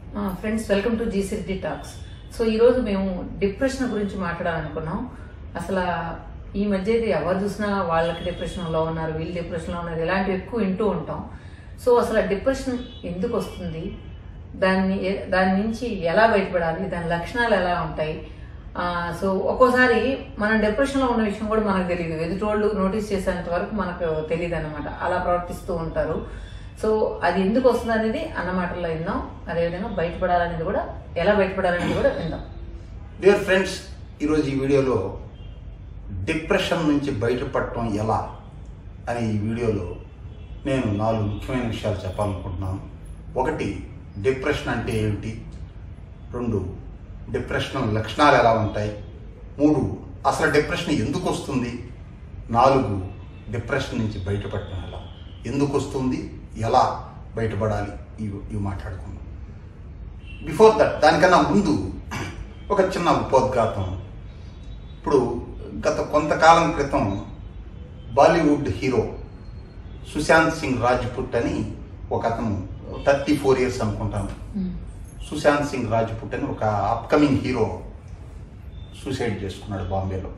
Friends welcome to GCT talks so ఈరోజు మేము depression గురించి మాట్లాడాలనుకున్నాం అసలు ఈ మధ్య ఇది ఎవరు చూసినా వాళ్ళకి డిప్రెషన్లో ఉన్నారు వీళ్ళు డిప్రెషన్లో ఉన్నారు ఇలాంటివి ఎక్కువ వింటూ ఉంటాం సో అసలు డిప్రెషన్ ఎందుకు వస్తుంది దాన్ని ఏ- దాని నుంచి ఎలా బయటపడాలి దాని లక్షణాలు ఎలా ఉంటాయి ఆ, సో ఒక్కోసారి మనం డిప్రెషన్లో ఉన్న విషయం కూడా మనకు తెలియదు ఎదుటోళ్ళు నోటీస్ చేసేంత వరకు మనకు తెలియదు అనమాట అలా ప్రవర్తిస్తూ ఉంటారు సో అది ఎందుకు వస్తుంది అనేది అన్న మాటల్లో విందాం అదేవిధంగా బయటపడాలనేది కూడా ఎలా బయటపడాలనేది కూడా విందాం డియర్ ఫ్రెండ్స్ ఈరోజు ఈ వీడియోలో డిప్రెషన్ నుంచి బయటపడటం ఎలా అనే ఈ వీడియోలో నేను నాలుగు ముఖ్యమైన విషయాలు చెప్పాలనుకుంటున్నాను ఒకటి డిప్రెషన్ అంటే ఏమిటి రెండు డిప్రెషన్ లక్షణాలు ఎలా ఉంటాయి మూడు అసలు డిప్రెషన్ ఎందుకు వస్తుంది నాలుగు డిప్రెషన్ నుంచి బయటపడటం ఎలా ఎందుకు వస్తుంది ఎలా బయటపడాలి ఇవి ఇవి మాట్లాడుకుందాం బిఫోర్ దట్ దానికన్నా ముందు ఒక చిన్న ఉపోద్ఘాతం ఇప్పుడు గత కొంతకాలం క్రితం బాలీవుడ్ హీరో సుశాంత్ సింగ్ రాజ్పుట్ అని ఒక అతను థర్టీ ఫోర్ ఇయర్స్ అనుకుంటాను సుశాంత్ సింగ్ రాజ్పుట్ అని ఒక అప్కమింగ్ హీరో సూసైడ్ చేసుకున్నాడు బాంబేలో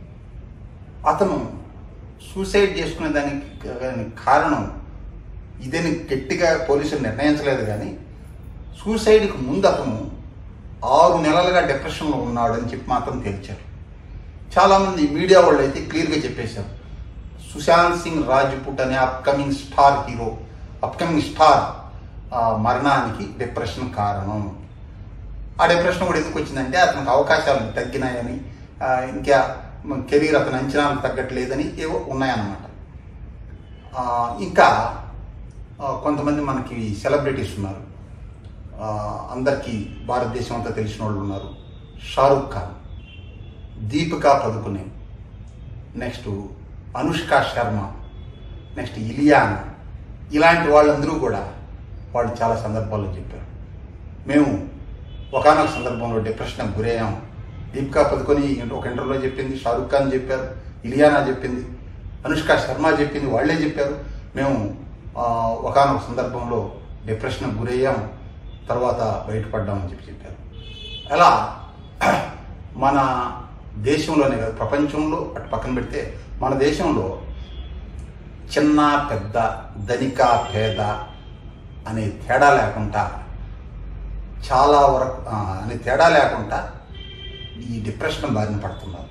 అతను సూసైడ్ చేసుకునే దానికి కా- కారణం ఇదని గట్టిగా పోలీసులు నిర్ణయించలేదు కానీ సూసైడ్కి ముందు అతను ఆరు నెలలుగా డిప్రెషన్లో ఉన్నాడు అని చెప్పి మాత్రం తేల్చారు చాలామంది మీడియా వాళ్ళు అయితే క్లియర్గా చెప్పేశారు సుశాంత్ సింగ్ రాజ్పుట్ అనే upcoming star hero upcoming star ఆ, మరణానికి డిప్రెషన్ కారణం ఆ డిప్రెషన్ కూడా ఎందుకు వచ్చిందంటే అతనికి అవకాశాలు తగ్గినాయని ఆ, ఇంకా కెరీర్ అతని అంచనాలు తగ్గట్లేదని ఏవో ఉన్నాయన్నమాట ఆ, ఇంకా ఆ, కొంతమంది మనకి సెలబ్రిటీస్ ఉన్నారు ఆ, అందరికీ భారతదేశం అంతా తెలిసిన వాళ్ళు ఉన్నారు షారుఖ్ ఖాన్ దీపికా పదుకునే నెక్స్ట్ అనుష్క శర్మ నెక్స్ట్ ఇలియానా ఇలాంటి వాళ్ళందరూ కూడా వాళ్ళు చాలా సందర్భాల్లో చెప్పారు మేము ఒకనొక సందర్భంలో డిప్రెషన్కి గురయ్యాం దీపికా పదుకొని ఒక ఇంటర్వ్యూలో చెప్పింది షారుఖ్ ఖాన్ చెప్పారు ఇలియానా చెప్పింది అనుష్క శర్మ చెప్పింది వాళ్ళే చెప్పారు మేము ఒకనొక సందర్భంలో డిప్రెషన్కి గురయ్యాం తర్వాత బయటపడ్డామని చెప్పి చెప్పారు అలా మన దేశంలోనే కాదు ప్రపంచంలో అటు పక్కన పెడితే మన దేశంలో చిన్న పెద్ద ధనిక పేద అనే తేడా లేకుండా చాలా వరకు ఆ, అనే తేడా లేకుండా ఈ డిప్రెషన్ బారిన పడుతున్నారు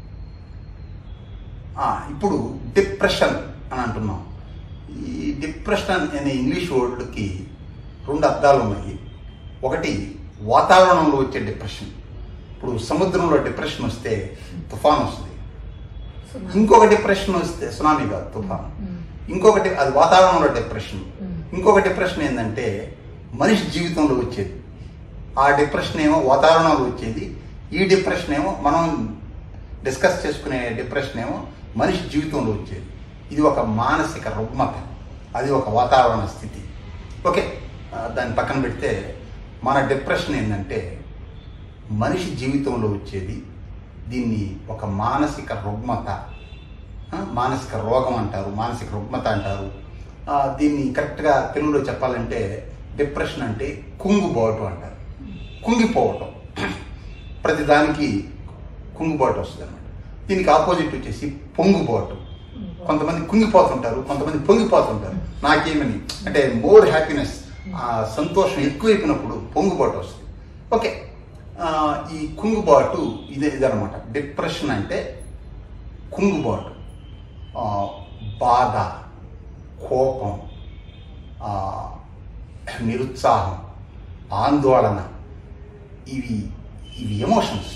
ఆ, ఇప్పుడు డిప్రెషన్ అని అంటున్నాం ఈ డిప్రెషన్ అనే ఇంగ్లీష్ వర్డ్కి రెండు అర్థాలు ఉన్నాయి ఒకటి వాతావరణంలో వచ్చే డిప్రెషన్ ఇప్పుడు సముద్రంలో డిప్రెషన్ వస్తే తుఫాన్ వస్తుంది ఇంకొక డిప్రెషన్ వస్తే సునామీ కాదు తుఫాన్ ఇంకొకటి అది వాతావరణంలో డిప్రెషన్ ఇంకొక డిప్రెషన్ ఏంటంటే మనిషి జీవితంలో వచ్చేది ఆ డిప్రెషన్ ఏమో వాతావరణంలో వచ్చేది ఈ డిప్రెషన్ ఏమో మనం డిస్కస్ చేసుకునే డిప్రెషన్ ఏమో మనిషి జీవితంలో వచ్చేది ఇది ఒక మానసిక రుగ్మత అది ఒక వాతావరణ స్థితి ఓకే ఆ, దాన్ని పక్కన పెడితే మన డిప్రెషన్ ఏంటంటే మనిషి జీవితంలో వచ్చేది దీన్ని ఒక మానసిక రుగ్మత ఆ, మానసిక రోగం అంటారు మానసిక రుగ్మత అంటారు ఆ, దీన్ని కరెక్ట్గా తెలుగులో చెప్పాలంటే డిప్రెషన్ అంటే కుంగుబాటు అంటారు కుంగిపోవటం ప్రతిదానికి కుంగుబాటు వస్తుంది అనమాట దీనికి ఆపోజిట్ వచ్చేసి పొంగుబాటు కొంతమంది కుంగిపోతుంటారు కొంతమంది పొంగిపోతుంటారు నాకేమని అంటే మోర్ హ్యాపీనెస్ సంతోషం ఎక్కువైపోయినప్పుడు పొంగుబాటు వస్తుంది ఓకే ఆ, ఈ కుంగుబాటు ఇదే ఇదనమాట డిప్రెషన్ అంటే కుంగుబాటు ఆ, బాధ కోపం ఆ, నిరుత్సాహం ఆందోళన ఇవి ఇవి ఎమోషన్స్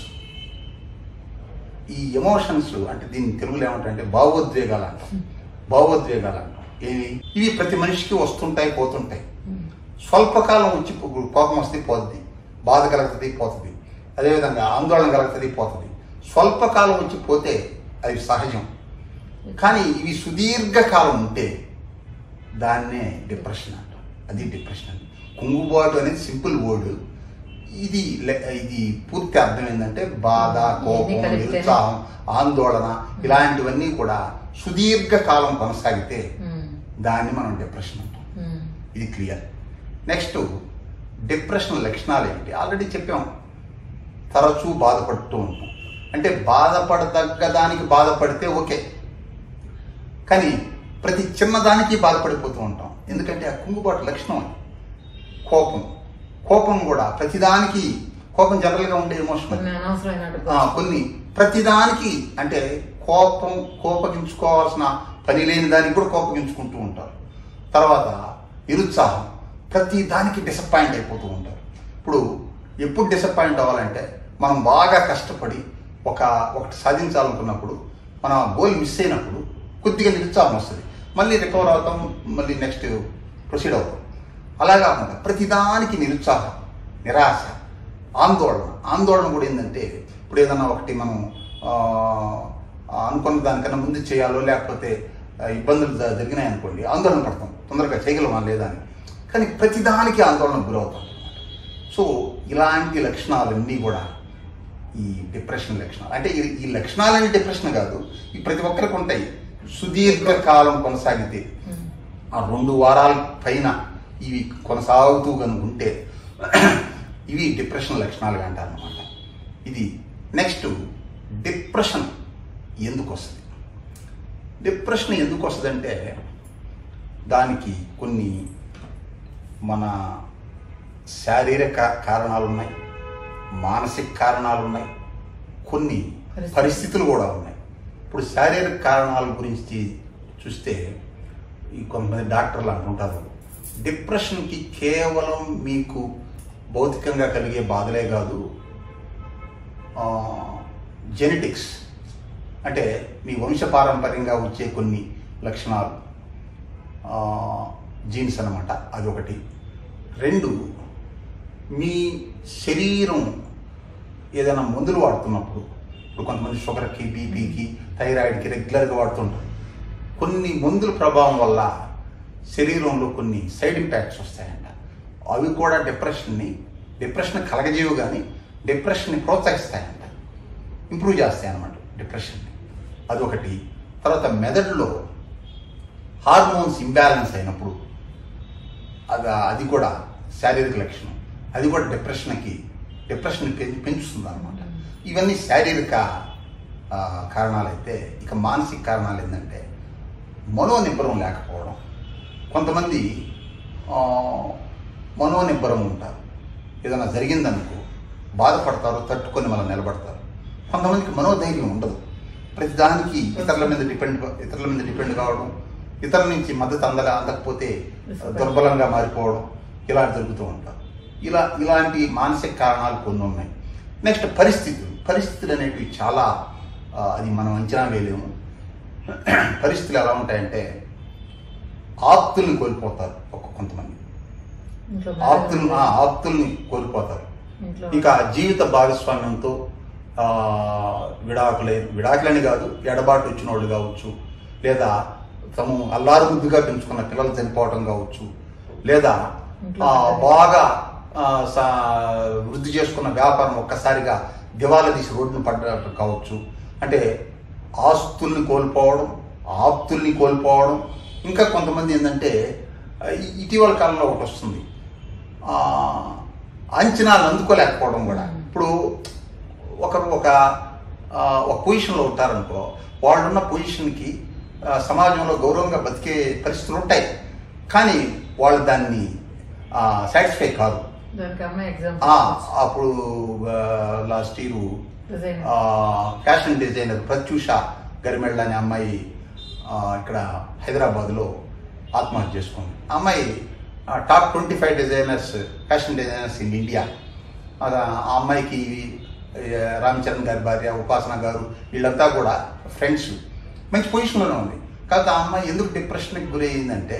ఈ ఎమోషన్స్ అంటే దీన్ని తెలుగులో ఏమంటారంటే భావోద్వేగాలు అంటాం భావోద్వేగాలు అంటాం ఏవి ఇవి ప్రతి మనిషికి వస్తుంటాయి పోతుంటాయి స్వల్పకాలం వచ్చి పో- కోపం వస్తే పోతుంది బాధ కలుగుతుంది పోతుంది అదేవిధంగా ఆందోళన కలుగుతుంది పోతుంది స్వల్పకాలం వచ్చి పోతే అది సహజం కానీ ఇవి సుదీర్ఘకాలం ఉంటే దాన్నే డిప్రెషన్ అంటాం అది డిప్రెషన్ అండి కుంగుబాటు అనేది సింపుల్ వర్డ్ ఇది లె- ఇది పూర్తి అర్థం ఏంటంటే బాధ కోపం ఇవన్నీ కలిపితేనే- నిరుత్సాహం ఆందోళన ఇలాంటివన్నీ కూడా సుదీర్ఘకాలం కొనసాగితే దాన్ని మనం డిప్రెషన్ అంటాం ఇది క్లియర్ నెక్స్ట్ డిప్రెషన్ లక్షణాలు ఏంటి ఆల్రెడీ చెప్పాం తరచూ బాధపడుతూ ఉంటాం అంటే బాధపడదగ్గ దానికి బాధపడితే ఓకే కానీ ప్రతి చిన్నదానికి బాధపడిపోతూ ఉంటాం ఎందుకంటే ఆ కుంగుబాటు లక్షణం అది కోపం కోపం కూడా ప్రతిదానికి కోపం జనరల్గా ఉండే ఎమోషన్ కొన్ని అనవసరమైన ఆ, కొన్ని ప్రతిదానికి అంటే కోపం కోపగించుకోవాల్సిన పని లేని దానికి కూడా కోపగించుకుంటూ ఉంటారు తర్వాత నిరుత్సాహం ప్రతి దానికి డిసప్పాయింట్ అయిపోతూ ఉంటారు ఇప్పుడు ఎప్పుడు డిసప్పాయింట్ అవ్వాలంటే మనం బాగా కష్టపడి ఒక ఒకటి సాధించాలనుకున్నప్పుడు మన గోల్ మిస్ అయినప్పుడు కొద్దిగా నిరుత్సాహం వస్తుంది మళ్ళీ రికవర్ అవుతాం మళ్ళీ నెక్స్ట్ ప్రొసీడ్ అవుతాం అలాగా ఉంటుంది ప్రతిదానికి నిరుత్సాహం నిరాశ ఆందోళన ఆందోళన కూడా ఏంటంటే ఇప్పుడు ఏదన్నా ఒకటి మనం ఆ, అనుకున్న దానికన్నా ముందు చేయాలో లేకపోతే ఆ, ఇబ్బందులు జ- జరిగినాయి అనుకోండి ఆందోళన పడతాం తొందరగా చేయగలమా లేదా అని కానీ ప్రతిదానికి ఆందోళన గురవుతాం సో ఇలాంటి లక్షణాలన్నీ కూడా ఈ డిప్రెషన్ లక్షణాలు అంటే ఈ- ఈ లక్షణాలన్నీ డిప్రెషన్ కాదు ఈ ప్రతి ఒక్కరికి ఉంటాయి సుదీర్ఘకాలం కొనసాగితే ఆ రెండు వారాల పైన ఇవి కొనసాగుతూ కనుక ఉంటే ఇవి డిప్రెషన్ లక్షణాలుగా అంటారు అనమాట ఇది నెక్స్ట్ డిప్రెషన్ ఎందుకు వస్తుంది డిప్రెషన్ ఎందుకు వస్తుందంటే దానికి కొన్ని మన శారీరక కారణాలు ఉన్నాయి మానసిక కారణాలు ఉన్నాయి కొన్ని పరిస్థితులు. పరిస్థితులు కూడా ఉన్నాయి ఇప్పుడు శారీరక కారణాల గురించి చూస్తే ఈ కొంతమంది డాక్టర్లు అంటుంటారు డిప్రెషన్కి కేవలం మీకు భౌతికంగా కలిగే బాధలే కాదు జెనెటిక్స్ అంటే మీ వంశపారంపర్యంగా వచ్చే కొన్ని లక్షణాలు జీన్స్ అన్నమాట అదొకటి రెండు మీ శరీరం ఏదైనా మందులు వాడుతున్నప్పుడు ఇప్పుడు కొంతమంది షుగర్కి బీపీకి థైరాయిడ్కి రెగ్యులర్గా వాడుతుంటారు కొన్ని మందుల ప్రభావం వల్ల శరీరంలో కొన్ని సైడ్ ఇంపాక్ట్స్ వస్తాయంట అవి కూడా డిప్రెషన్ని డిప్రెషన్ కలగజేవు కానీ డిప్రెషన్ని ప్రోత్సహిస్తాయంట ఇంప్రూవ్ చేస్తాయి అన్నమాట డిప్రెషన్ని అదొకటి తర్వాత మెదడులో హార్మోన్స్ ఇంబ్యాలెన్స్ అయినప్పుడు అది అది కూడా శారీరక లక్షణం అది కూడా డిప్రెషన్కి డిప్రెషన్ పెంచుతుంది అనమాట ఇవన్నీ శారీరక ఆ, కారణాలైతే ఇక మానసిక కారణాలు ఏంటంటే మనోనిబ్బరం లేకపోవడం కొంతమంది ఆ, మనోనిబ్బరం ఉంటారు ఏదైనా జరిగిందనుకో బాధపడతారు తట్టుకొని మళ్ళీ నిలబడతారు కొంతమందికి మనోధైర్యం ఉండదు ప్రతిదానికి ఇతరుల మీద డిపెండ్ ఇతరుల మీద డిపెండ్ కావడం ఇతరుల నుంచి మద్దతు అందగా అందకపోతే దుర్బలంగా మారిపోవడం ఇలా జరుగుతూ ఉంటారు ఇలా ఇలాంటి మానసిక కారణాలు కొన్ని ఉన్నాయి నెక్స్ట్ పరిస్థితులు పరిస్థితులు అనేటివి చాలా ఆ, అది మనం అంచనా వేయలేము పరిస్థితులు ఎలా ఉంటాయంటే ఆప్తుల్ని కోల్పోతారు ఒక కొంతమంది ఇంట్లో ఆప్తులు ఆ, ఆప్తుల్ని కోల్పోతారు ఇంట్లో ఇంకా జీవిత భాగస్వామ్యంతో ఆ, విడాకులై విడాకులని కాదు ఎడబాటు వచ్చిన వాళ్ళు కావచ్చు లేదా తము అల్లారు ముద్దుగా పెంచుకున్న పిల్లలు చనిపోవడం కావచ్చు లేదా ఆ, బాగా ఆ, సా- వృద్ధి చేసుకున్న వ్యాపారం ఒక్కసారిగా దివాలా తీసి రోడ్డును పడ్డట్టు కావచ్చు అంటే ఆస్తుల్ని కోల్పోవడం ఆప్తుల్ని కోల్పోవడం ఇంకా కొంతమంది ఏంటంటే ఆ, ఇ- ఇటీవల కాలంలో ఒకటి వస్తుంది ఆ, అంచనాలు అందుకోలేకపోవడం కూడా ఇప్పుడు ఒకరు ఒక ఆ, ఒక పొజిషన్లో ఉంటారనుకో వాళ్ళున్న పొజిషన్కి ఆ, సమాజంలో గౌరవంగా బతికే పరిస్థితులు ఉంటాయి కానీ వాళ్ళు దాన్ని సాటిస్ఫై కాదు దానికి అమ్మాయి ఎగ్జామ్ ఆ, అప్పుడు last year design fashion designer Pratyusha Garimella అనే అమ్మాయి ఆ, ఇక్కడ హైదరాబాద్లో ఆత్మహత్య చేసుకుంది ఆ అమ్మాయి top twenty five designers fashion designers in India అది ఆ అమ్మాయికి ఏ, రామ్ చరణ్ గారి భార్య ఉపాసన గారు వీళ్ళంతా కూడా ఫ్రెండ్స్ మంచి పొజిషన్లోనే ఉంది కాకపోతే ఆ అమ్మాయి ఎందుకు డిప్రెషన్కి గురయ్యిందంటే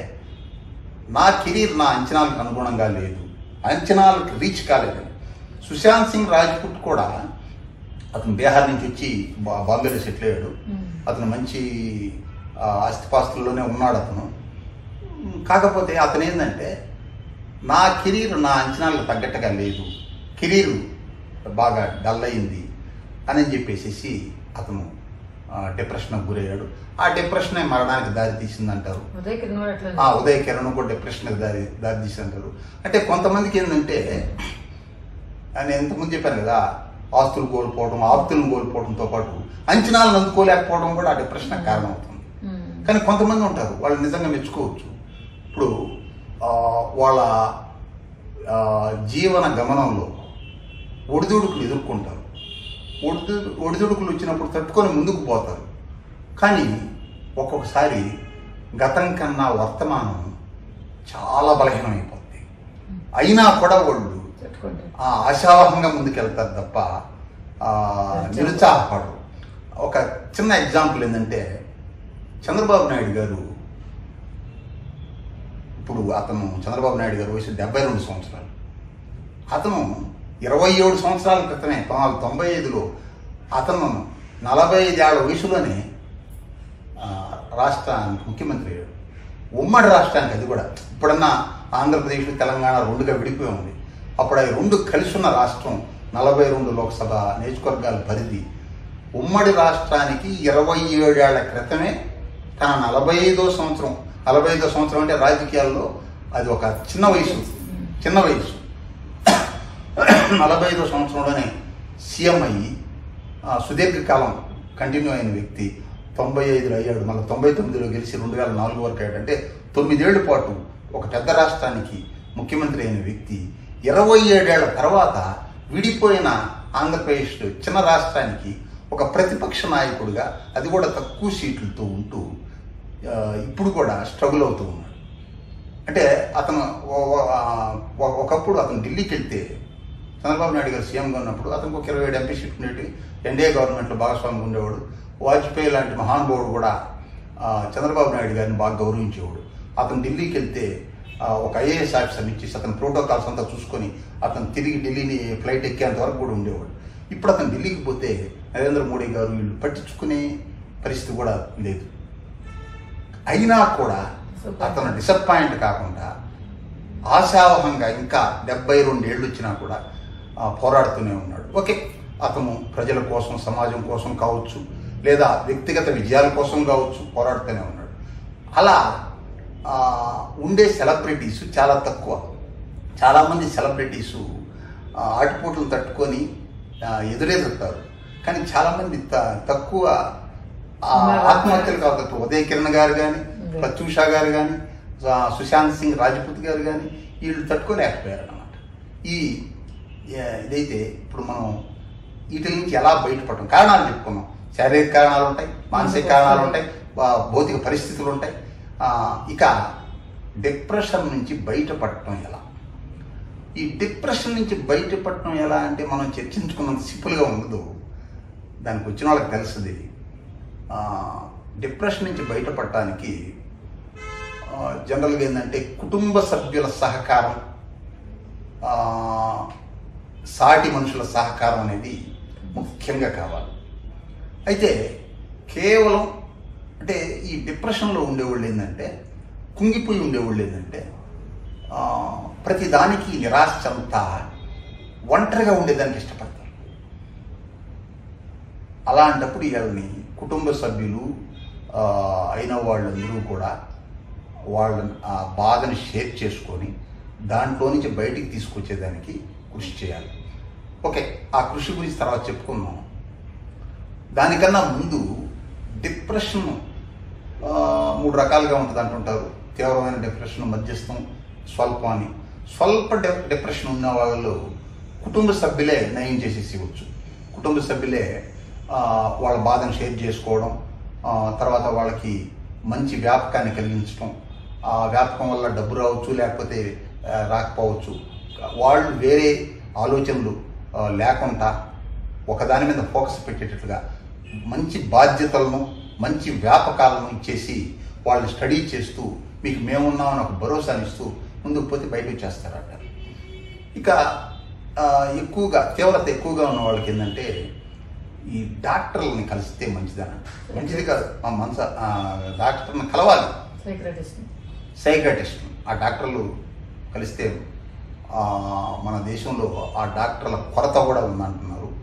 నా కెరీర్ నా అంచనాలకు అనుగుణంగా లేదు అంచనాలకు రీచ్ కాలేదు సుశాంత్ సింగ్ రాజ్పుట్ కూడా అతను బీహార్ నుంచి వచ్చి బా- బాంబేలో సెటిల్ అయ్యాడు అతను మంచి ఆ, ఆస్తిపాస్తుల్లోనే ఉన్నాడు అతను ఉమ్, కాకపోతే అతను ఏంటంటే నా కెరీర్ నా అంచనాలకు తగ్గట్టుగా లేదు కెరీర్ బాగా డల్ అయింది అని చెప్పేసి అతను డిప్రెషన్కి గురయ్యాడు ఆ డిప్రెషనే మరణానికి దారి తీసిందంటారు ఉదయ్ కిరణ్ కూడా అట్లా ఆ ఉదయ కిరణ్ కూడా డిప్రెషన్కి దారి దారి తీసిందంటారు అంటే కొంతమందికి ఏంటంటే నేను ఇంతకుముందు చెప్పాను కదా ఆస్తులు కోల్పోవడం ఆప్తులను కోల్పోవడంతో పాటు అంచనాలను అందుకోలేకపోవడం కూడా ఆ డిప్రెషన్ కారణం అవుతుంది కానీ కొంతమంది ఉంటారు వాళ్ళు నిజంగా మెచ్చుకోవచ్చు ఇప్పుడు ఆ, వాళ్ళ ఆ, జీవన గమనంలో ఒడిదుడుకులు ఎదుర్కొంటారు ఒడిదు ఒడిదుడుకులు వచ్చినప్పుడు తట్టుకొని ముందుకు పోతారు కానీ ఒక్కొక్కసారి గతం కన్నా వర్తమానం చాలా బలహీనమైపోతుంది అయినా కూడా వాళ్ళు చెట్టుకుంటే ఆ ఆశావహంగా ముందుకెళ్తారు తప్ప ఆ, నిరుత్సాహపడరు ఒక చిన్న ఎగ్జాంపుల్ ఏంటంటే చంద్రబాబు నాయుడు గారు ఇప్పుడు అతను చంద్రబాబు నాయుడు గారు వయసు డెబ్బై రెండు సంవత్సరాలు అతను ఇరవై ఏడు సంవత్సరాల క్రితమే పంతొమ్మిది వందల తొంభై ఐదులో అతను నలభై ఐదేళ్ల వయసులోనే ఆ, రాష్ట్రానికి ముఖ్యమంత్రి అయ్యాడు ఉమ్మడి రాష్ట్రానికి అది కూడా ఇప్పుడన్నా ఆంధ్రప్రదేశ్ తెలంగాణ రెండుగా విడిపోయి ఉంది అప్పుడు అవి రెండు కలిసి ఉన్న రాష్ట్రం నలభై రెండు లోక్సభ నియోజకవర్గాల పరిధి ఉమ్మడి రాష్ట్రానికి ఇరవై ఏడేళ్ల క్రితమే తన నలభై ఐదో సంవత్సరం నలభై ఐదో సంవత్సరం అంటే రాజకీయాల్లో అది ఒక చిన్న వయసు చిన్న వయసు నలభై ఐదో సంవత్సరంలోనే సీఎం అయ్యి ఆ, సుదీర్ఘకాలం కంటిన్యూ అయిన వ్యక్తి తొంభై ఐదులో అయ్యాడు మళ్ళీ తొంభై తొమ్మిదిలో గెలిచి రెండు వేల నాలుగు వరకు అయ్యాడు అంటే తొమ్మిదేళ్ల పాటు ఒక పెద్ద రాష్ట్రానికి ముఖ్యమంత్రి అయిన వ్యక్తి ఇరవై ఏడేళ్ల తర్వాత విడిపోయిన ఆంధ్రప్రదేశ్ చిన్న రాష్ట్రానికి ఒక ప్రతిపక్ష నాయకుడిగా అది కూడా తక్కువ సీట్లతో ఉంటూ ఆ, ఇప్పుడు కూడా స్ట్రగుల్ అవుతూ ఉన్నాడు అంటే అతను ఓ- ఓ- ఆ, ఒక- ఒకప్పుడు అతను ఢిల్లీకి వెళ్తే చంద్రబాబు నాయుడు గారు సీఎంగా ఉన్నప్పుడు అతనికి ఒక ఇరవై ఏడు ఎంపీ సీట్లు ఉండేవి ఎన్డీఏ గవర్నమెంట్లో భాగస్వామిగా ఉండేవాడు వాజ్పేయి లాంటి మహానుభావుడు కూడా ఆ, చంద్రబాబు నాయుడు గారిని బాగా గౌరవించేవాడు అతను ఢిల్లీకి వెళ్తే ఆ, ఒక ఐఏఎస్ ఆఫీసర్ని ఇచ్చేసి అతని ప్రోటోకాల్స్ అంతా చూసుకొని అతను తిరిగి ఢిల్లీని ఫ్లైట్ ఎక్కేంత వరకు కూడా ఉండేవాడు ఇప్పుడు అతను ఢిల్లీకి పోతే నరేంద్ర మోడీ గారు వీళ్ళు పట్టించుకునే పరిస్థితి కూడా లేదు అయినా కూడా అతను డిసప్పాయింట్ కాకుండా ఆశావహంగా ఇంకా డెబ్బై రెండేళ్ళు వచ్చినా కూడా ఆ, పోరాడుతూనే ఉన్నాడు ఓకే అతను ప్రజల కోసం సమాజం కోసం కావచ్చు లేదా వ్యక్తిగత విజయాల కోసం కావచ్చు పోరాడుతూనే ఉన్నాడు అలా ఆ, ఉండే సెలబ్రిటీస్ చాలా తక్కువ చాలామంది సెలబ్రిటీసు ఆ, ఆటుపోట్లను తట్టుకొని ఆ, ఎదురెదురుతారు కానీ చాలామంది త- తక్కువ ఆ, ఆత్మహత్యలు కాదు ఇప్పుడు ఉదయ్ కిరణ్ గారు కానీ ప్రత్యూష గారు కానీ సుశాంత్ సింగ్ రాజ్పూత్ గారు కానీ వీళ్ళు తట్టుకోలేకపోయారు అన్నమాట ఈ ఏ- ఇదైతే ఇప్పుడు మనం వీటి నుంచి ఎలా బయటపడటం కారణాలు చెప్పుకున్నాం శారీరక కారణాలు ఉంటాయి మానసిక కారణాలు ఉంటాయి ఆ, భౌతిక పరిస్థితులు ఉంటాయి ఆ, ఇక డిప్రెషన్ నుంచి బయటపడటం ఎలా ఈ డిప్రెషన్ నుంచి బయటపడటం ఎలా అంటే మనం చర్చించుకున్నంత సింపుల్గా ఉండదు దానికి వచ్చిన వాళ్ళకి తెలుస్తుంది ఆ, డిప్రెషన్ నుంచి బయటపడటానికి ఆ, జనరల్గా ఏంటంటే కుటుంబ సభ్యుల సహకారం ఆ, సాటి మనుషుల సహకారం అనేది ముఖ్యంగా కావాలి అయితే కేవలం అంటే ఈ డిప్రెషన్లో ఉండేవాళ్ళు ఏంటంటే కుంగిపోయి ఉండేవాళ్ళు ఏంటంటే ఆ, ప్రతి దానికి నిరాశ చెందుతా ఒంటరిగా ఉండేదానికి ఇష్టపడతారు అలాంటప్పుడు వీళ్ళని కుటుంబ సభ్యులు ఆ, అయిన వాళ్ళందరూ కూడా వాళ్ళ ఆ బాధని షేర్ చేసుకొని దాంట్లో నుంచి బయటికి తీసుకొచ్చేదానికి కృషి చేయాలి ఓకే ఆ కృషి గురించి తర్వాత చెప్పుకుందాం దానికన్నా ముందు డిప్రెషన్ ఆ, మూడు రకాలుగా ఉంటుంది అంటుంటారు తీవ్రమైన డిప్రెషన్ మధ్యస్థం స్వల్పం అని స్వల్ప డి- డిప్రెషన్ ఉన్న వాళ్ళు కుటుంబ సభ్యులే నయం చేసేసి ఇవ్వచ్చు కుటుంబ సభ్యులే ఆ, వాళ్ళ బాధను షేర్ చేసుకోవడం ఆ, తర్వాత వాళ్ళకి మంచి వ్యాపకాన్ని కలిగించడం ఆ వ్యాపకం వల్ల డబ్బు రావచ్చు లేకపోతే ఆ, రాకపోవచ్చు వాళ్ళు వేరే ఆలోచనలు ఆ, లేకుండా ఒకదాని మీద ఫోకస్ పెట్టేటట్లుగా మంచి బాధ్యతలను మంచి వ్యాపకాలను ఇచ్చేసి వాళ్ళు స్టడీ చేస్తూ మీకు మేమున్నామని ఒక భరోసాని ఇస్తూ ముందుకు పోతే బయటకు వచ్చేస్తారట ఇక ఆ, ఎక్కువగా తీవ్రత ఎక్కువగా ఉన్న వాళ్ళకి ఏంటంటే ఈ డాక్టర్లని కలిస్తే మంచిదనంట మంచిది కాదు మా మనస ఆ, డాక్టర్ని కలవాలి సైక్రటిస్ట్ సైకాటిస్ట్ ఆ డాక్టర్లు కలిస్తే ఆ, మన దేశంలో ఆ డాక్టర్ల కొరత కూడా ఉందంటున్నారు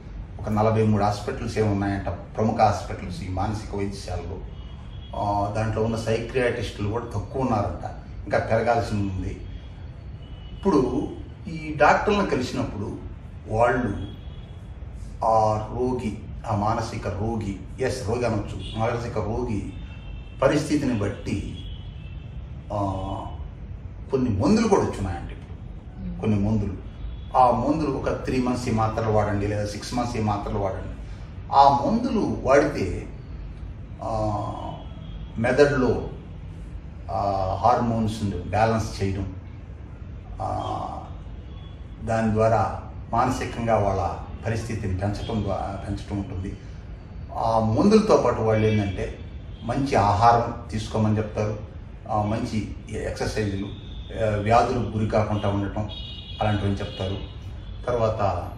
ఒక నలభై మూడు హాస్పిటల్స్ ఏమి ఉన్నాయంట ప్రముఖ హాస్పిటల్స్ ఈ మానసిక వైద్యశాలలో ఆ, దాంట్లో ఉన్న సైక్రియాటిస్టులు కూడా తక్కువ ఉన్నారంట ఇంకా పెరగాల్సి ఉంది ఇప్పుడు ఈ డాక్టర్లను కలిసినప్పుడు వాళ్ళు ఆ రోగి ఆ మానసిక రోగి ఎస్ రోగి అనొచ్చు మానసిక రోగి పరిస్థితిని బట్టి ఆ, కొన్ని మందులు కూడా వచ్చున్నాయండి ఇప్పుడు కొన్ని మందులు ఆ మందులు ఒక త్రీ మంత్స్ ఈ మాత్రలు వాడండి లేదా సిక్స్ మంత్స్ ఈ మాత్రలు వాడండి ఆ మందులు వాడితే ఆ, మెదడులో ఆ, హార్మోన్స్ బ్యాలెన్స్ చేయడం ఆ, దాని ద్వారా మానసికంగా వాళ్ళ పరిస్థితిని పెంచడం ద్వారా పెంచడం ఉంటుంది ఆ మందులతో పాటు వాళ్ళు ఏంటంటే మంచి ఆహారం తీసుకోమని చెప్తారు ఆ, మంచి ఎక్సర్సైజులు ఆ, వ్యాధులకు గురి కాకుండా ఉండటం అలాంటివి చెప్తారు తర్వాత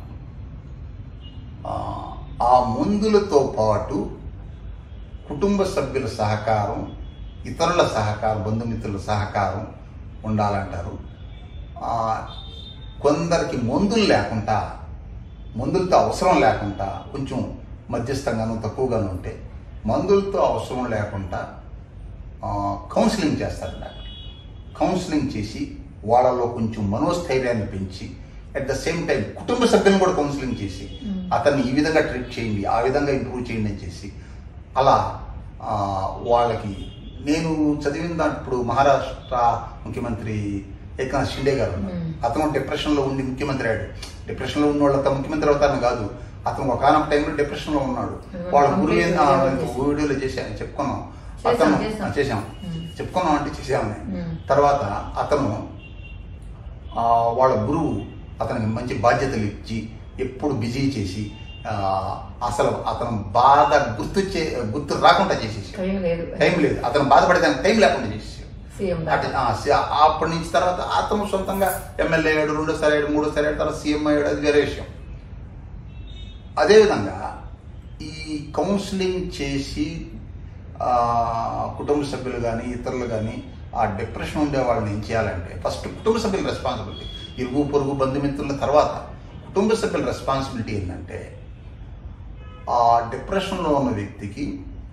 ఆ, ఆ మందులతో పాటు కుటుంబ సభ్యుల సహకారం ఇతరుల సహకారం బంధుమిత్రుల సహకారం ఉండాలంటారు ఆ, కొందరికి మందులు లేకుండా మందులతో అవసరం లేకుండా కొంచెం మధ్యస్థంగాను తక్కువగాను ఉంటే మందులతో అవసరం లేకుండా ఆ, కౌన్సిలింగ్ చేస్తారు డాక్టర్ కౌన్సిలింగ్ చేసి వాళ్ళలో కొంచెం మనోస్థైర్యాన్ని పెంచి అట్ ద సేమ్ టైం కుటుంబ సభ్యులను కూడా కౌన్సిలింగ్ చేసి Mm. అతన్ని ఈ విధంగా ట్రీట్ చేయండి ఆ విధంగా ఇంప్రూవ్ చేయండి అని చేసి అలా ఆ, వాళ్ళకి నేను చదివిన దాంట్లో మహారాష్ట్ర ముఖ్యమంత్రి ఏకనాథ్ షిండే గారు ఉన్నారు. Mm. అతను డిప్రెషన్లో ఉండి ముఖ్యమంత్రి అయ్యాడు డిప్రెషన్లో ఉన్న వాళ్ళంతా ముఖ్యమంత్రి అవుతారని కాదు అతను ఒకనొక టైంలో డిప్రెషన్లో ఉన్నాడు అది వాళ్ళ మనం గురువు ఏంది- ఆ, కంప్లీట్గా ఇంకో చేసాం. వీడియోలో చేశాను చెప్పుకున్నాం చేసాం, అతను చేసాం. ఆ, చేశాం Mm. చెప్పుకున్నాం అంటే చేసామని Mm. తర్వాత అతను ఆ, వాళ్ళ గురువు అతనికి మంచి బాధ్యతలు ఇచ్చి ఎప్పుడు బిజీ చేసి ఆ, అసలు అతను బాధ గుర్తు చే గుర్తు రాకుండా చేసేసి టైం లేదు టైం లేదు అతను బాధపడేదానికి టైం లేకుండా చేసేసి సీఎం అంటే ఆ, సి- అప్పటి నుంచి తర్వాత అతను సొంతంగా ఎమ్మెల్యే అయ్యాడు రెండోసారి అయ్యాడు మూడోసారి అయ్యాడు తర్వాత సీఎం అయ్యాడు అది వేరే విషయం అదేవిధంగా ఈ కౌన్సిలింగ్ చేసి ఆ, కుటుంబ సభ్యులు కానీ ఇతరులు కానీ ఆ డిప్రెషన్ ఉండే వాళ్ళని ఏం చేయాలంటే ఫస్ట్ కుటుంబ సభ్యుల రెస్పాన్సిబిలిటీ ఇరుగు పొరుగు బంధుమిత్రుల తర్వాత కుటుంబ సభ్యుల రెస్పాన్సిబిలిటీ ఏంటంటే ఆ డిప్రెషన్లో ఉన్న వ్యక్తికి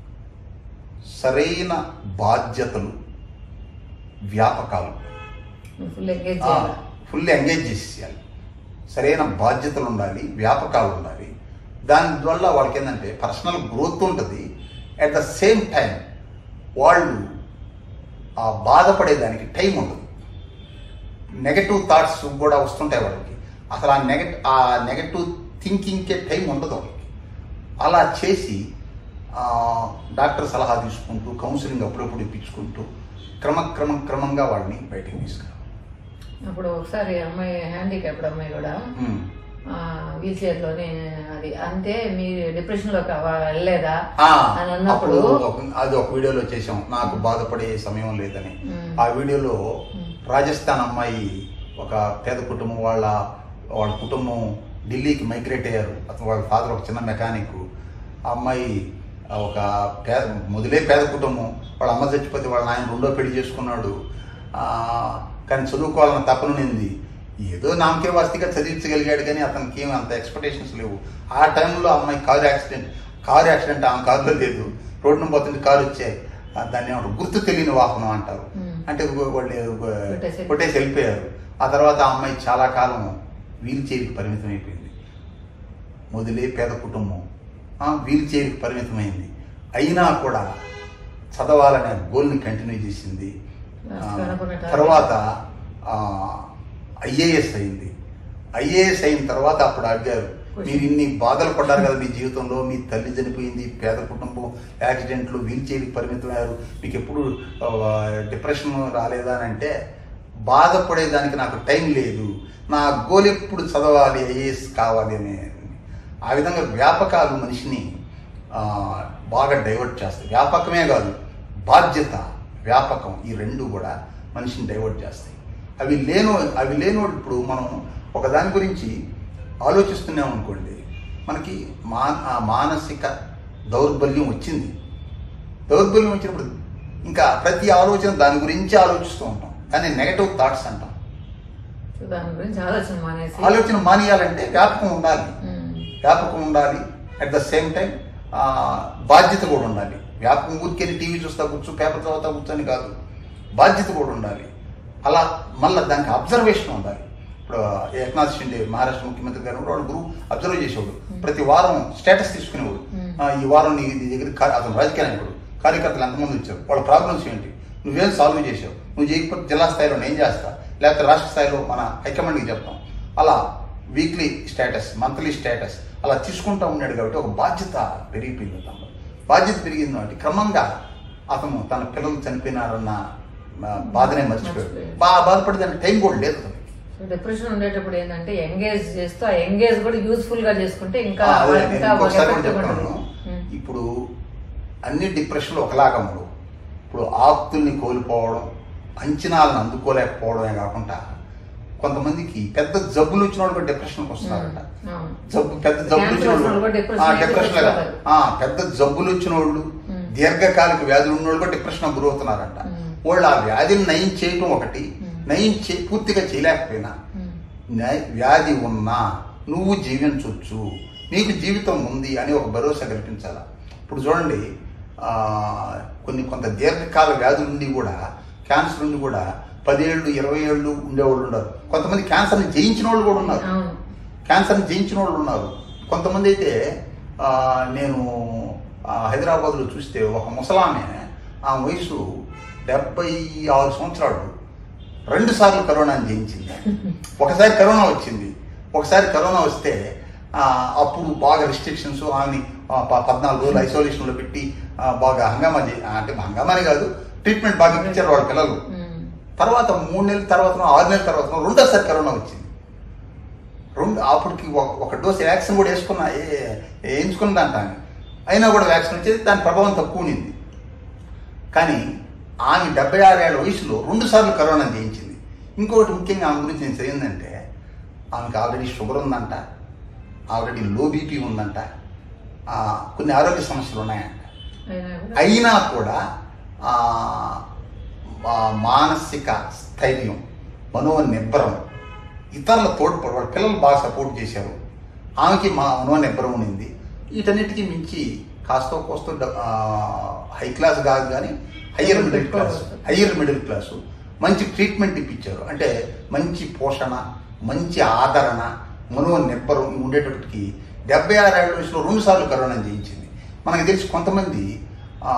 సరైన బాధ్యతలు వ్యాపకాలు ఫుల్ ఎంగేజ్ చేయాలి ఫుల్ ఎంగేజ్ చేసేయాలి సరైన బాధ్యతలు ఉండాలి వ్యాపకాలు ఉండాలి దానివల్ల వాళ్ళకి ఏంటంటే పర్సనల్ గ్రోత్ ఉంటుంది అట్ ద సేమ్ టైం వాళ్ళు ఆ బాధపడేదానికి టైం ఉండదు నెగటివ్ థాట్స్ కూడా వస్తుంటాయి వాళ్ళకి అసలు ఆ నెగటివ్ ఆ నెగటివ్ థింకింగ్కే టైం ఉండదు వాళ్ళకి అలా చేసి ఆ, డాక్టర్ సలహా తీసుకుంటూ కౌన్సిలింగ్ అప్పుడప్పుడు ఇప్పించుకుంటూ క్రమక్రమం క్రమంగా వాళ్ళని బయటికి తీసుకురావాలి అప్పుడు ఒకసారి అమ్మాయి హ్యాండిక్యాప్డ్ అమ్మాయి కూడా ఉమ్. వీల్ చైర్ లోనే అది అంటే మీరు డిప్రెషన్ లోకి అవ- వెళ్ళలేదా ఆ, అని అన్నప్పుడు అప్పుడు ఒక- అది ఒక వీడియోలో చేసాం నాకు బాధపడే సమయం లేదని ఉమ్. ఆ వీడియోలో ఉమ్. రాజస్థాన్ అమ్మాయి ఒక పేద కుటుంబం వాళ్ళ వాళ్ళ కుటుంబం ఢిల్లీకి మైగ్రేట్ అయ్యారు అతను వాళ్ళ ఫాదర్ ఒక చిన్న మెకానిక్ ఆ అమ్మాయి ఆ, ఒక పేద మొదలే పేద కుటుంబం వాళ్ళ అమ్మ చచ్చిపోతే వాళ్ళ నాయన రెండో పెళ్లి చేసుకున్నాడు ఆ, కానీ చదువుకోవాలన్న తపన ఉంది ఏదో నామకే వాస్తిగా చదివించగలిగాడు కానీ అతనికి ఏమి అంత ఎక్స్పెక్టేషన్స్ లేవు ఆ టైంలో అమ్మాయి కారు యాక్సిడెంట్ కారు యాక్సిడెంట్ ఆమె కారులో లేదు రోడ్డున పోతుంటే కారు వచ్చాయి ఆ, దాన్ని ఏమంటారు గుర్తు తెలియని వాహనం అంటారు ఉమ్. అంటే వాళ్ళు కొట్టేసి- కొట్టేసి వెళ్ళిపోయారు ఆ తర్వాత ఆ అమ్మాయి చాలా కాలం వీల్ చైర్కి పరిమితం అయిపోయింది మొదలే పేద కుటుంబం ఆ, వీల్ చైర్కి పరిమితమైంది అయినా కూడా చదవాలనే గోల్ని కంటిన్యూ చేసింది ఆ, Last అనుకున్న target. తర్వాత ఐఏఎస్ అయింది ఐఏఎస్ అయిన తర్వాత అప్పుడు అడిగారు మీరు ఇన్ని బాధలు పడ్డారు కదా మీ జీవితంలో మీ తల్లి చనిపోయింది పేద కుటుంబం యాక్సిడెంట్లు వీల్ చైర్కి పరిమితమయ్యారు మీకు ఎప్పుడు డిప్రెషన్ రాలేదా అని అంటే బాధపడేదానికి నాకు టైం లేదు నా గోల్ ఎప్పుడు చదవాలి ఐఏఎస్ కావాలి అని ఆ విధంగా వ్యాపకాలు మనిషిని ఆ, బాగా డైవర్ట్ చేస్తాయి వ్యాపకమే కాదు బాధ్యత వ్యాపకం ఈ రెండు కూడా మనిషిని డైవర్ట్ చేస్తాయి అవి లేనో అవి లేనోడు ఇప్పుడు మనం ఒక దాని గురించి ఆలోచిస్తున్నాం అనుకోండి మనకి మా ఆ మానసిక దౌర్బల్యం వచ్చింది దౌర్బల్యం వచ్చినప్పుడు ఇంకా ప్రతి ఆలోచన దాని గురించి ఆలోచిస్తూ ఉంటాం కానీ నెగటివ్ థాట్స్ అంటాం సో దాని గురించి ఆలోచన మానేసి ఆలోచన మానేయాలంటే వ్యాపకం ఉండాలి ఉమ్. వ్యాపకం ఉండాలి అట్ ద సేమ్ టైం బాధ్యత కూడా ఉండాలి వ్యాపకం ఊరికెళ్ళి టీవీ చూస్తా కూర్చో పేపర్ చదువుతా కూర్చొని కాదు బాధ్యత కూడా ఉండాలి అలా మళ్ళీ దానికి అబ్జర్వేషన్ ఉండాలి ఇప్పుడు ఏకనాథ్ షిండే మహారాష్ట్ర ముఖ్యమంత్రి గారు కూడా వాడు గురువు అబ్జర్వ్ చేసేవాడు ప్రతి వారం స్టేటస్ తీసుకునేవాడు ఆ, ఈ వారం నీ నీ దగ్గర కా- అతను రాజకీయ నాయకుడు కార్యకర్తలు ఎంతమంది వచ్చారు వాళ్ళ ప్రాబ్లమ్స్ ఏంటి నువ్వేం సాల్వ్ చేసావు నువ్వు చేయకపోతే జిల్లా స్థాయిలో నేను చేస్తా లేకపోతే రాష్ట్ర స్థాయిలో మన హైకమాండ్కి చెప్తాం అలా వీక్లీ స్టేటస్ మంత్లీ స్టేటస్ అలా తీసుకుంటూ ఉన్నాడు కాబట్టి ఒక బాధ్యత పెరిగిపోయింది అతను బాధ్యత పెరిగింది కాబట్టి క్రమంగా అతను తన పిల్లలు చనిపోయినారన్న ఆ, బాధనే మర్చిపోయాడు మర్చిపోయాడు. బా బాధపడి దానికి టైం కూడా లేదు అతనికి సో డిప్రెషన్ ఉండేటప్పుడు ఏంటంటే ఎంగేజ్ చేస్తూ ఆ ఎంగేజ్ కూడా యూస్ఫుల్ గా చేసుకుంటే ఇంకా ఆ, అదే, వాళ్ళకి నేను ఇంకా ఇంకొకసారి కూడా effective చెప్తాను ఉంటుంది. ఉమ్. ఇప్పుడు అన్ని డిప్రెషన్లు ఒకలాగా ఉండవు ఇప్పుడు ఆప్తుల్ని కోల్పోవడం అంచనాలను అందుకోలేకపోవడమే కాకుండా కొంతమందికి పెద్ద జబ్బులు వచ్చిన వాళ్ళు కూడా డిప్రెషన్కి వస్తున్నారట అవును. జబ్బు పెద్ద జబ్బులు Cancer వచ్చిన వచ్చిన వాళ్ళు కూడా వాళ్ళు depression ఆ, అయితే depression లాగా. చచ్చిపోతారు. ఆ, పెద్ద జబ్బులు వచ్చిన వాళ్ళు మ్మ్. దీర్ఘకాలిక వ్యాధులు ఉన్న వాళ్ళు కూడా డిప్రెషన్ గురవుతున్నారంట మ్మ్. వాళ్ళు ఆ వ్యాధిని నయం చేయటం ఒకటి మ్మ్. నయం చే పూర్తిగా చేయలేకపోయినా ఉమ్. న్యాయ- వ్యాధి ఉన్నా నువ్వు జీవించవచ్చు నీకు జీవితం ఉంది అని ఒక భరోసా కల్పించాల ఇప్పుడు చూడండి ఆ, కొన్ని కొంత దీర్ఘకాల వ్యాధుల నుండి కూడా క్యాన్సర్ నుండి కూడా పదేళ్ళు ఇరవై ఏళ్ళు ఉండేవాళ్ళు ఉన్నారు కొంతమంది క్యాన్సర్ని జయించిన వాళ్ళు కూడా ఉన్నారు అవును క్యాన్సర్ని జయించిన వాళ్ళు ఉన్నారు కొంతమంది అయితే ఆ, నేను ఆ, హైదరాబాద్లో చూస్తే ఒక ముసలామె ఆ వయసు డెబ్బై ఆరు సంవత్సరాలు రెండు సార్లు కరోనాని జయించింది ఒకసారి కరోనా వచ్చింది ఒకసారి కరోనా వస్తే ఆ, అప్పుడు బాగా రిస్ట్రిక్షన్స్ ఆమె పద్నాలుగు రోజులు ఐసోలేషన్లో పెట్టి ఆ, బాగా హంగామా చే- అంటే హంగామానే కాదు ట్రీట్మెంట్ బాగా ఇప్పించారు వాళ్ళ పిల్లలు ఉమ్. తర్వాత మూడు నెలల తర్వాత ఆరు నెలల తర్వాత రెండోసారి కరోనా వచ్చింది రెండు అప్పటికి ఒక- ఒక డోస్ వ్యాక్సిన్ కూడా వేసుకున్నా ఏ- వేయించుకున్నదంట ఆమె అయినా కూడా వ్యాక్సిన్ వచ్చేది దాని ప్రభావం తక్కువ ఉన్నింది కానీ ఆమె డెబ్బై ఆరేళ్ల వయసులో రెండు సార్లు కరోనా జయించింది ఇంకొకటి ముఖ్యంగా ఆమె గురించి నేను తెలియందంటే ఆమెకు ఆల్రెడీ షుగర్ ఉందంట ఆల్రెడీ లో బీపీ ఉందంట ఆ, కొన్ని ఆరోగ్య సమస్యలు ఉన్నాయంట అయినా కూడా అయినా కూడా ఆ, ఆ మానసిక స్థైర్యం మనో నిబ్బరం ఇతరుల తోడ్పడి వాళ్ళ పిల్లలు బాగా సపోర్ట్ చేశారు ఆమెకి మా మనో నిబ్బరం ఉన్నింది వీటన్నిటికీ మించి కాస్తో కోస్తో డ- ఆ, హై క్లాస్ కాదు కానీ higher middle class higher middle class మంచి ట్రీట్మెంట్ ఇప్పించారు అంటే మంచి పోషణ మంచి ఆదరణ మనో నిబ్బరం ఇవి ఉండేటప్పటికి డెబ్బై ఆరు ఏళ్ళ వయసులో రెండు సార్లు కరోనా జయించింది మనకు తెలిసి కొంతమంది ఆ,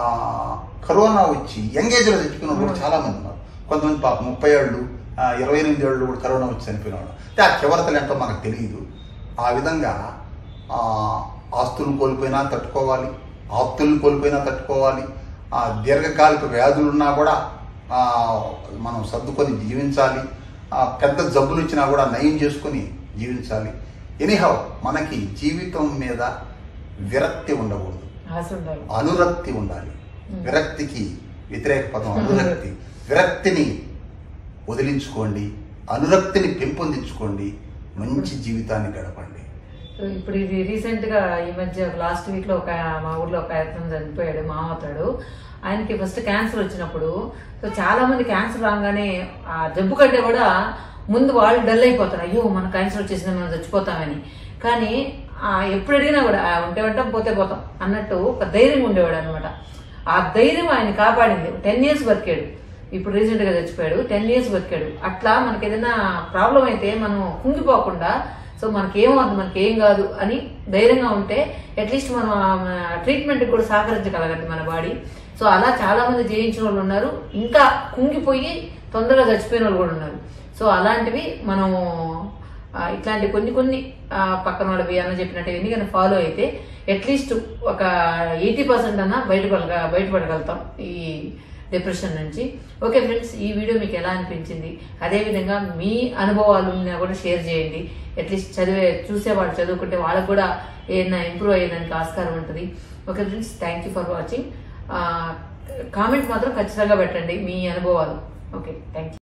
కరోనా వచ్చి యంగేజ్లో చచ్చిపోయిన వాళ్ళు కూడా చాలా మంది ఉన్నారు కొంతమంది పాప ముప్పై ఏళ్ళు ఆ, ఇరవై ఎనిమిది ఏళ్ళు కూడా కరోనా వచ్చి చనిపోయిన వాళ్ళు అంటే ఆ చివరతలు ఏంటో మనకు తెలియదు ఆ విధంగా ఆ, ఆస్తులను కోల్పోయినా తట్టుకోవాలి ఆప్తులను కోల్పోయినా తట్టుకోవాలి ఆ, దీర్ఘకాలిక వ్యాధులున్నా కూడా ఆ, మనం సర్దుకొని జీవించాలి ఆ, పెద్ద జబ్బులు వచ్చినా కూడా నయం చేసుకొని జీవించాలి ఎనీహౌ మనకి జీవితం మీద విరక్తి ఉండకూడదు ఆశ ఉండాలి అనురక్తి ఉండాలి విరక్తికి వ్యతిరేక పదం అనురక్తి విరక్తిని వదిలించుకోండి అనురక్తిని పెంపొందించుకోండి మంచి జీవితాన్ని గడపండి సో ఇప్పుడు ఇది రీసెంట్ గా ఈ మధ్య లాస్ట్ వీక్ లో ఒక మా ఊర్లో ఒక అతను చనిపోయాడు మామతాడు ఆయనకి ఫస్ట్ క్యాన్సర్ వచ్చినప్పుడు సో చాలా మంది క్యాన్సర్ రాగానే ఆ జబ్బు కంటే కూడా ముందు వాళ్ళు డల్ అయిపోతారు అయ్యో మన క్యాన్సర్ వచ్చేసింది మనం చచ్చిపోతామని కానీ ఆ ఎప్పుడు అడిగినా కూడా "ఆ, ఉంటే ఉంటాం పోతే పోతాం అన్నట్టు ఒక ధైర్యం ఉండేవాడు అనమాట ఆ ధైర్యం ఆయన కాపాడింది టెన్ ఇయర్స్ బతికాడు ఇప్పుడు రీసెంట్ గా చచ్చిపోయాడు టెన్ ఇయర్స్ బతికాడు అట్లా మనకి ఏదైనా ప్రాబ్లం అయితే మనం కుంగిపోకుండా సో మనకి ఏమవుతుంది మనకి ఏం కాదు అని ధైర్యంగా ఉంటే అట్లీస్ట్ మనం ట్రీట్మెంట్ కూడా సహకరించగలగండి మన బాడీ సో అలా చాలా మంది జయించిన వాళ్ళు ఉన్నారు ఇంకా కుంగిపోయి తొందరగా చచ్చిపోయిన వాళ్ళు కూడా ఉన్నారు సో అలాంటివి మనం ఆ, ఇట్లాంటి కొన్ని కొన్ని ఆ, పక్కన వాళ్ళవి అన్న చెప్పినట్టు ఎన్ని కానీ ఫాలో అయితే అట్లీస్ట్ ఒక ఎయిటీ పర్సెంట్ అన్నా బయటపడగ బయటపడగలుగుతాం ఈ డిప్రెషన్ నుంచి ఓకే ఫ్రెండ్స్ ఈ వీడియో మీకు ఎలా అనిపించింది అదేవిధంగా మీ అనుభవాలు ఉన్నా కూడా షేర్ చేయండి అట్లీస్ట్ చదివే చూసేవాళ్ళు చదువుకుంటే వాళ్ళకు కూడా ఏదైనా ఇంప్రూవ్ అయ్యేదానికి ఆస్కారం ఉంటుంది okay friends thank you for watching comment మాత్రం ఖచ్చితంగా పెట్టండి మీ అనుభవాలు ఓకే థ్యాంక్ యూ